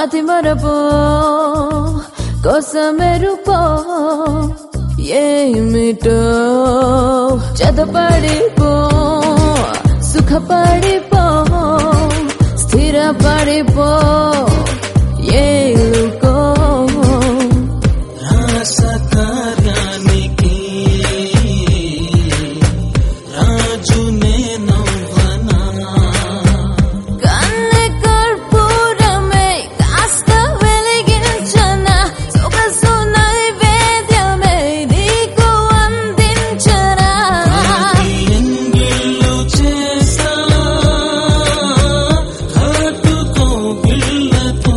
మతి మరపో కోసమెరుపో ఏమిటో చదపడిపో సుఖపడిపో స్థిరపడిపో ఏలుకో రాసకార్యానికి రాజునే నవ్వనా కన్నె కర్పూరమే కాస్త వెలిగించన సొగసు నైవేద్యమే నీకు అందించనా ఎంగిళ్ళు చేసా ఘాటుతో పిల్లతో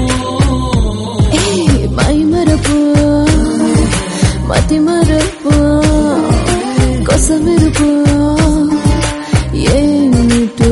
మై మరపు మతి మరపు కొసమెరుపు ఏమిటో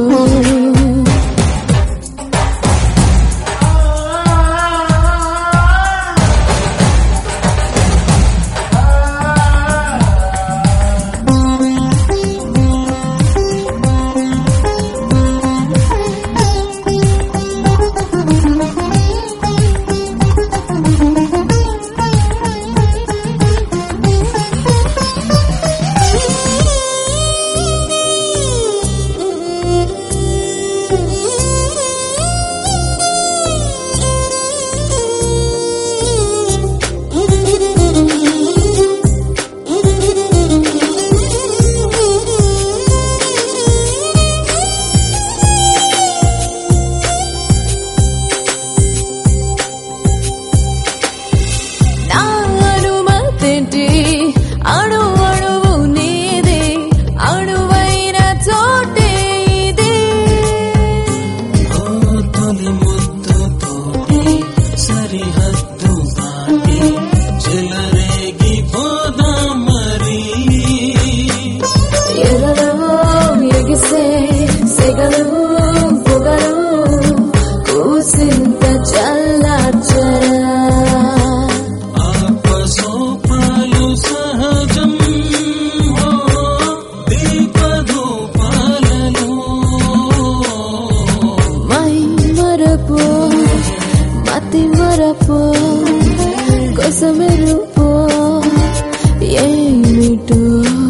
నా అనుమతింటి అణు అణువు నీది అణువైన చోటే ఇది ఓ తొలి ముద్దుతోటి సరిహద్దు దాటి చెలరేగి పోదా మరి ఎరలో ఎగిసే సెగలు పొగలు కూసింత చల్లాచరా ఆపసోపాలు సహజం ఓ దీపధూపాలలో మై మరపు మతి మరపు కొసమెరుపు ఏమిటో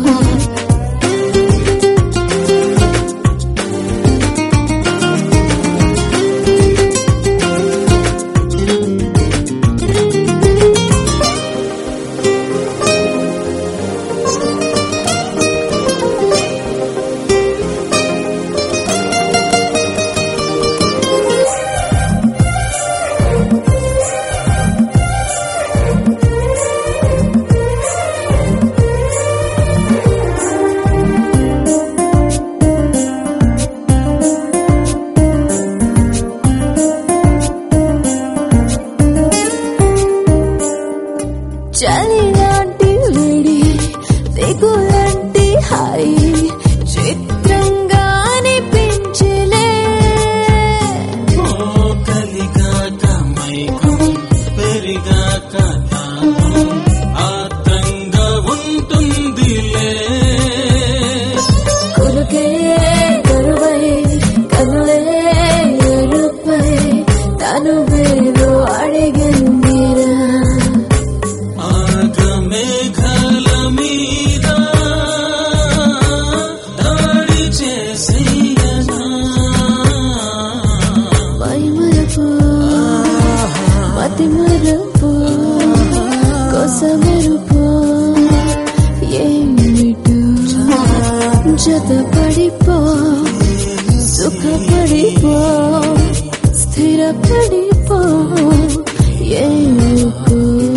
చలి లాంటి వేడి దిగులాంటి హాయి చిత్రంగా అనిపించలే ఓ కలిగాక మైకం పెరిగాక తాపం ఆత్రంగా ఉంటుందిలే కొలుకే కరువై కనులే ఎరుపై తను వేరు అడిగిందిరా ఆగమేఘాల మీద దాడి చేసేయనా మై మరపు మతి మరపు కొసమెరుపు ఏమిటో జతపడిపో సుఖపడిపో స్థిరపడిపో ఏమిటో